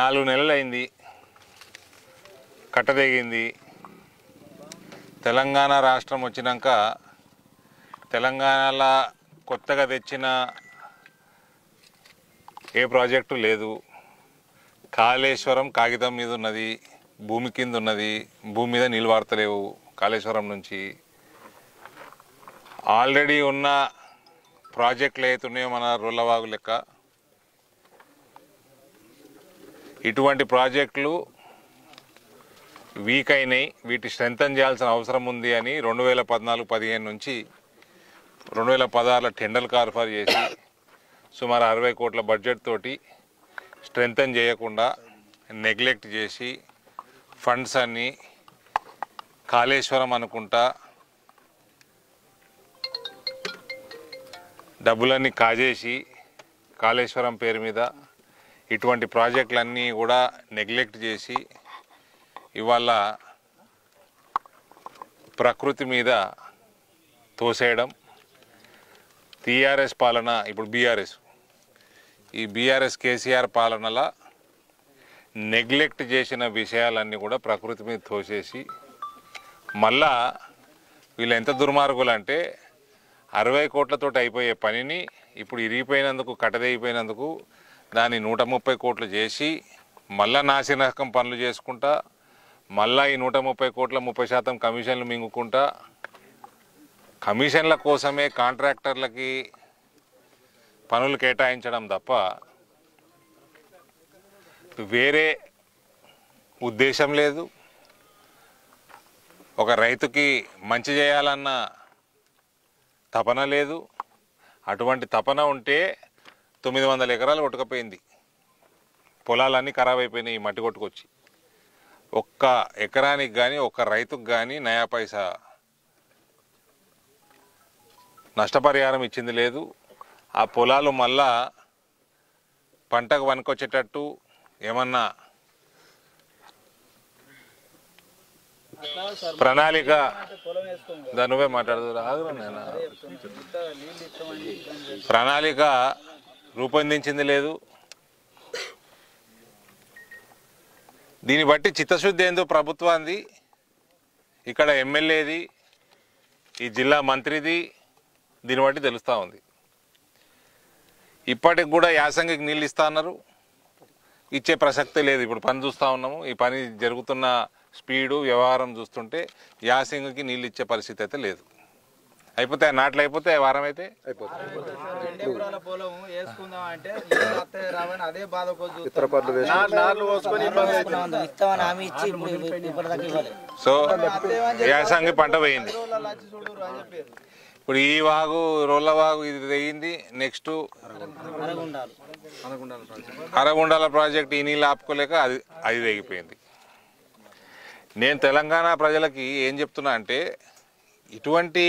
నాలుగు నెలలు అయింది కట్టదెగింది తెలంగాణ రాష్ట్రం వచ్చినాక తెలంగాణలో కొత్తగా తెచ్చిన ఏ ప్రాజెక్టు లేదు కాళేశ్వరం కాగితం మీద ఉన్నది భూమి కింద ఉన్నది భూమి మీద నీళ్ళు వాడతలేవు కాళేశ్వరం నుంచి ఆల్రెడీ ఉన్న ప్రాజెక్టులు అవుతున్నాయో మన రొల్లవాగు లెక్క ఇటువంటి ప్రాజెక్టులు వీక్ అయినాయి వీటి స్ట్రెంథన్ చేయాల్సిన అవసరం ఉంది అని రెండు వేల పద్నాలుగు పదిహేను నుంచి రెండు వేల పదహారులో టెండర్లు కార్ఫర్ చేసి సుమారు అరవై కోట్ల బడ్జెట్ తోటి స్ట్రెంథన్ చేయకుండా నెగ్లెక్ట్ చేసి ఫండ్స్ అన్ని కాళేశ్వరం అనుకుంటా డబ్బులన్నీ కాజేసి కాళేశ్వరం పేరు మీద ఇటువంటి ప్రాజెక్టులన్నీ కూడా నెగ్లెక్ట్ చేసి ఇవాళ ప్రకృతి మీద తోసేయడం టీఆర్ఎస్ పాలన ఇప్పుడు బీఆర్ఎస్ ఈ బీఆర్ఎస్ కేసీఆర్ పాలనలో నెగ్లెక్ట్ చేసిన విషయాలన్నీ కూడా ప్రకృతి మీద తోసేసి మళ్ళా వీళ్ళు ఎంత దుర్మార్గులు అంటే అరవై కోట్లతోటి అయిపోయే పనిని ఇప్పుడు ఇరిగిపోయినందుకు కట్టదైపోయినందుకు దాన్ని నూట ముప్పై కోట్లు చేసి మళ్ళా నాసిరకం పనులు చేసుకుంటా మళ్ళా ఈ నూట ముప్పై కోట్ల ముప్పై శాతం కమిషన్లు మింగుకుంటా కమిషన్ల కోసమే కాంట్రాక్టర్లకి పనులు కేటాయించడం తప్ప వేరే ఉద్దేశం లేదు ఒక రైతుకి మంచి చేయాలన్న తపన లేదు అటువంటి తపన ఉంటే తొమ్మిది వందల ఎకరాలు కొట్టుకపోయింది పొలాలన్నీ ఖరాబ్ అయిపోయినాయి ఈ మట్టి కొట్టుకొచ్చి ఒక్క ఎకరానికి కానీ ఒక్క రైతుకు కానీ నయా పైసా నష్టపరిహారం ఇచ్చింది లేదు ఆ పొలాలు మళ్ళా పంటకు వనుకొచ్చేటట్టు ఏమన్నా ప్రణాళిక పొలం వేసుకోం దా నువ్వే మాట్లాడదు రాదురా నేను ఇంత నీళ్ళు ఇస్తామని ఇబ్బంది ప్రణాళిక రూపొందించింది లేదు దీన్ని బట్టి చిత్తశుద్ధి ఏందో ప్రభుత్వాన్ని ఇక్కడ ఎమ్మెల్యేది ఈ జిల్లా మంత్రిది దీన్ని బట్టి తెలుస్తూ ఉంది ఇప్పటికి కూడా యాసంగికి నీళ్ళు ఇస్తా అన్నారు ఇచ్చే ప్రసక్తే లేదు ఇప్పుడు పని చూస్తూ ఉన్నాము ఈ పని జరుగుతున్న స్పీడు వ్యవహారం చూస్తుంటే యాసంగికి నీళ్ళు ఇచ్చే పరిస్థితి అయితే లేదు అయిపోతే నాట్లు అయిపోతే వారం అయితే రెండు ఎకరాల పొలం వేసుకుందాం అంటే నీళ్ళు వస్తాయి రావని అదే బాధ కొద్ది ఇస్తామని హామీ ఇచ్చి ఇప్పుడు ఇప్పటిదాకా ఇవ్వలేదు సో యాసంగి పంట పోయింది వచ్చి చూడరు అని చెప్పారు ఇప్పుడు ఈ వాగు రోళ్ళ వాగు ఇది తెగింది నెక్స్ట్ అరగుండాలు అరగుండాల ప్రాజెక్ట్ ఈ నీళ్ళు ఆపుకోలేక అది అది తెగిపోయింది నేను తెలంగాణ ప్రజలకి ఏం చెప్తున్నా అంటే ఇటువంటి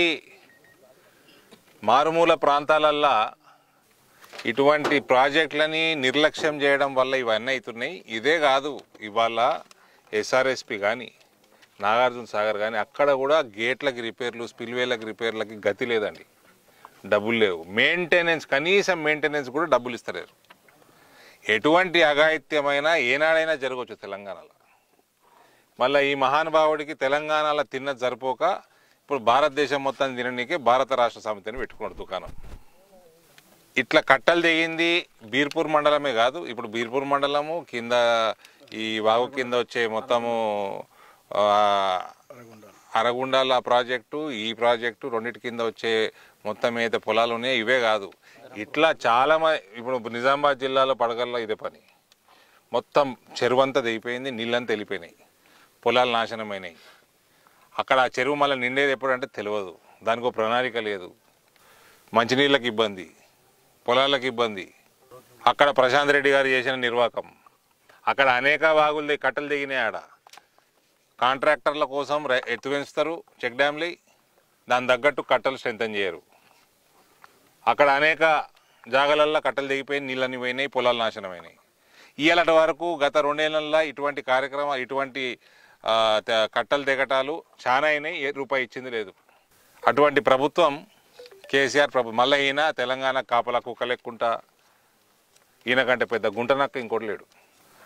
మారుమూల ప్రాంతాలల్లో ఇటువంటి ప్రాజెక్టులని నిర్లక్ష్యం చేయడం వల్ల ఇవన్నీ అవుతున్నాయి ఇదే కాదు ఇవాళ ఎస్ఆర్ఎస్పి కానీ నాగార్జున సాగర్ కానీ అక్కడ కూడా గేట్లకి రిపేర్లు స్పిల్వేలకు రిపేర్లకి గతి లేదండి డబ్బులు లేవు మెయింటెనెన్స్ కనీసం మెయింటెనెన్స్ కూడా డబ్బులు ఇస్తలేరు ఎటువంటి అఘాయిత్యమైనా ఏనాడైనా జరగవచ్చు తెలంగాణలో మళ్ళీ ఈ మహానుభావుడికి తెలంగాణలో తిన్న జరిపోక ఇప్పుడు భారతదేశం మొత్తం తిననీకే భారత రాష్ట్ర సమితిని పెట్టుకున్నాడు దుకాణం ఇట్లా కట్టలు దిగింది బీర్పూర్ మండలమే కాదు ఇప్పుడు బీర్పూర్ మండలము కింద ఈ వాగు కింద వచ్చే మొత్తము ఆ, అరగుండాల ప్రాజెక్టు ఈ ప్రాజెక్టు రెండింటి కింద వచ్చే మొత్తం ఏదైతే పొలాలు ఉన్నాయో ఇవే కాదు ఇట్లా చాలా మంది ఇప్పుడు నిజామాబాద్ జిల్లాలో పడగల్లో ఇదే పని మొత్తం చెరువంతా దిగిపోయింది నీళ్ళంతా వెళ్ళిపోయినాయి పొలాలు నాశనమైనాయి అక్కడ ఆ చెరువు మళ్ళీ నిండేది ఎప్పుడంటే తెలియదు దానికి ఒక ప్రణాళిక లేదు మంచినీళ్ళకి ఇబ్బంది పొలాలకు ఇబ్బంది అక్కడ ప్రశాంత్ రెడ్డి గారు చేసిన నిర్వాకం అక్కడ అనేక వాగులు ది- కట్టలు దిగినాయి ఆడ కాంట్రాక్టర్ల కోసం రై- ఎత్తు పెంచుతారు చెక్ డ్యామ్లు దాని తగ్గట్టు కట్టలు స్ట్రెంథన్ చేయరు అక్కడ అనేక జాగాలల్లో కట్టలు దిగిపోయి నీళ్ళని పోయినాయి పొలాలు నాశనమైనాయి ఇయ్యాలటి వరకు గత రెండేళ్లలో ఇటువంటి కార్యక్రమాలు ఇటువంటి ఆ, త- కట్టలు దిగటాలు చాలా అయినాయి ఏ రూపాయి ఇచ్చింది లేదు అటువంటి ప్రభుత్వం కేసీఆర్ ప్రభు మళ్ళీ ఈయన తెలంగాణ కాపలా కుక్కలెక్కుంటా ఈయన కంటే పెద్ద గుంటనక్క ఇంకోటి లేడు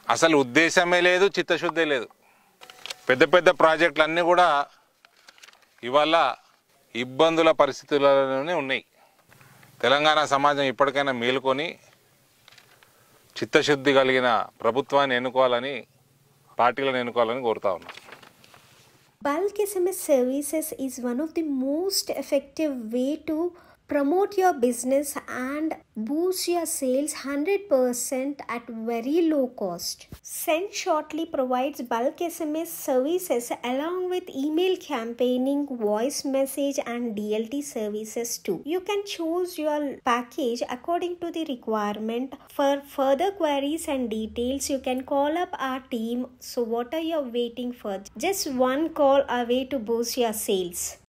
అసలు ఉద్దేశమే లేదు చిత్తశుద్ధే లేదు పెద్ద పెద్ద ప్రాజెక్టులు అన్నీ కూడా ఇవాళ ఇబ్బందుల పరిస్థితులలోనే ఉన్నాయి తెలంగాణ సమాజం ఇప్పటికైనా మేలుకొని చిత్తశుద్ధి కలిగిన ప్రభుత్వాన్ని ఎన్నుకోవాలని పార్టీలను ఎన్నుకోవాలని కోరుతా ఉన్నాం Bulk SMS services is one of the most effective way to promote your business and boost your sales 100% at very low cost. Send Shortly provides bulk SMS services along with email campaigning, voice message and DLT services too. You can choose your package according to the requirement. For further queries and details, you can call up our team. So what are you waiting for? Just one call away to boost your sales.